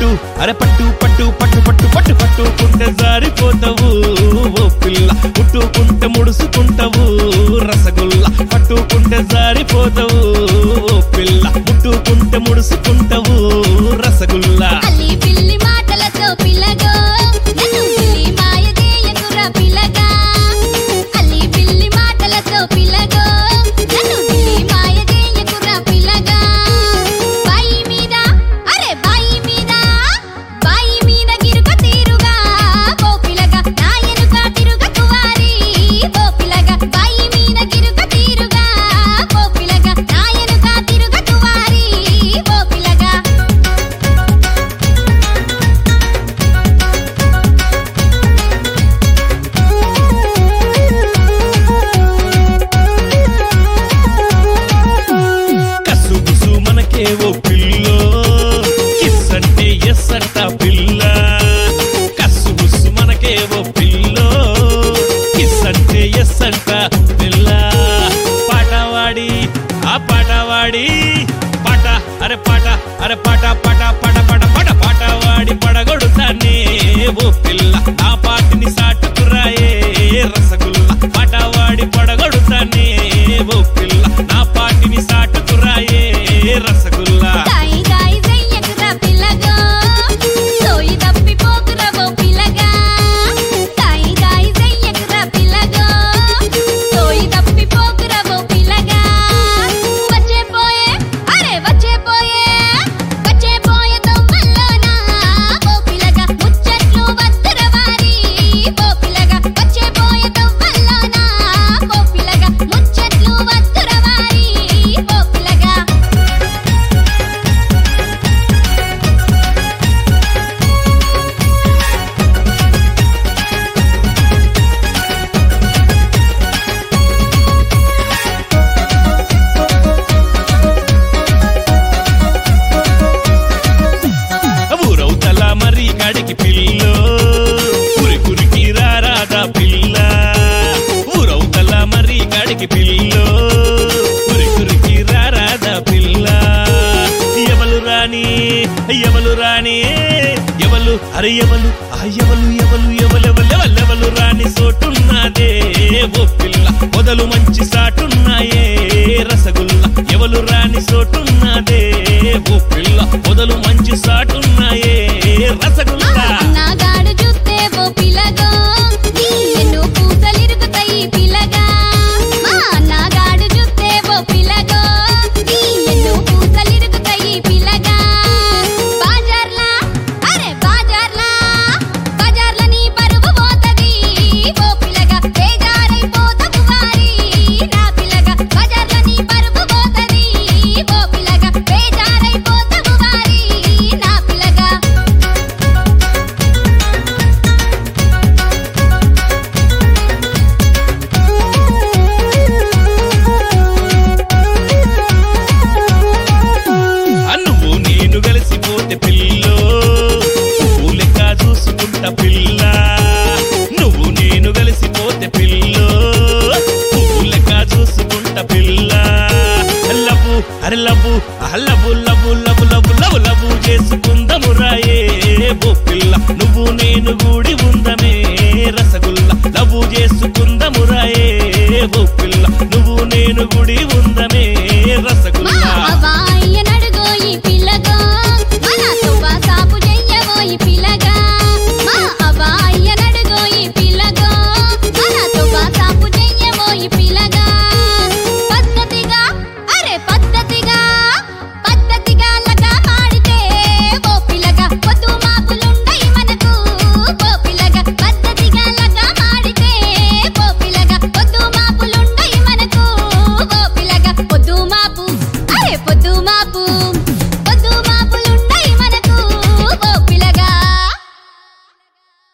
పట్టు అరే పట్టు పట్టు పట్టు పట్టు పట్టు పట్టుకుంటే జారిపోతావు ఓ పిల్ల ముట్టుకుంటే ముడుసుకుంటావు రసగుల్ల పట్టుకుంటే జారిపోతావు ఓ పిల్ల ముట్టుకుంటే ముడుసుకుంటావు రసగుల్లా అల్లి పిల్లి మాటలతో పిల్లగో నన్ను పిల్లి మాయ చేయకురా పిల్లగా అల్లి పిల్లి మాటలతో పిల్లగో నన్ను పిల్లి మాయ చేయకురా పిల్లగా బాయి మీద అరే బాయి మీద బాయి మీద గిరుక తీరుగా ఓ పిల్లగా నా ఎనుక తిరుగ కువారి ఓ పిల్లగా బాయి మీద గిరుక తీరుగా ఓ పిల్లగా నా ఎనుక తిరుగ కువారి ఓ పిల్లగా కసు బుసు మనకే ఓ పిల్లో కిస్ అంటే ఎస్ అంట పిల్ల కసు బుసు మనకే ఓ పిల్లో కిస్ అంటే ఎస్ అంట పిల్ల పాటవాడి ఆ పాటవాడి పాట అరే పాట అరే పాట పాట పాట పాట పాట పాటవాడి పడగొడుతానే ఓ పిల్ల నా పాటిని సాటుకురాయే రసగుల్ల పాటవాడి పడగొడుతానే ఓ పిల్ల నా పాటిని సాటుకురాయే రసగుల్లా దాయి దాయి చెయ్యకురా పిల్లగా సోయి తప్పిపోకురా ఓ పిల్లగా దాయి దాయి చెయ్యకురా పిల్లగా సోయి తప్పిపోకురా ఓ పిల్లగా వచ్చే పోయే అరే వచ్చే పోయే వచ్చే పోయే దొంగల్లోనా ఓ పిల్లగా ముచ్చట్లు వద్దుర వారి ఓ పిల్లగా వచ్చే పోయే దొంగల్లోనా ఓ పిల్లగా ముచ్చట్లు వద్దుర వారి ఓ పిల్లగా ఊరవుతల మరి గడికి పిల్లో ఉరి కురికి రారాదా పిల్ల ఊరవుతల మరి గడికి పిల్లో ఉరి కురికి రారాదా పిల్ల ఎవలు రాని ఎవలు రాని ఎవలు అరే ఎవలు ఆ ఎవలు ఎవలు ఎవలెవలు ఎవలెవలు రాని సోటున్నదే ఓ పిల్ల మొదలు మంచి సాటున్నాయే రసగుల్ల ఎవలు రాని సోటున్నదే ఓ పిల్ల మొదలు మంచి సాటున్నాయే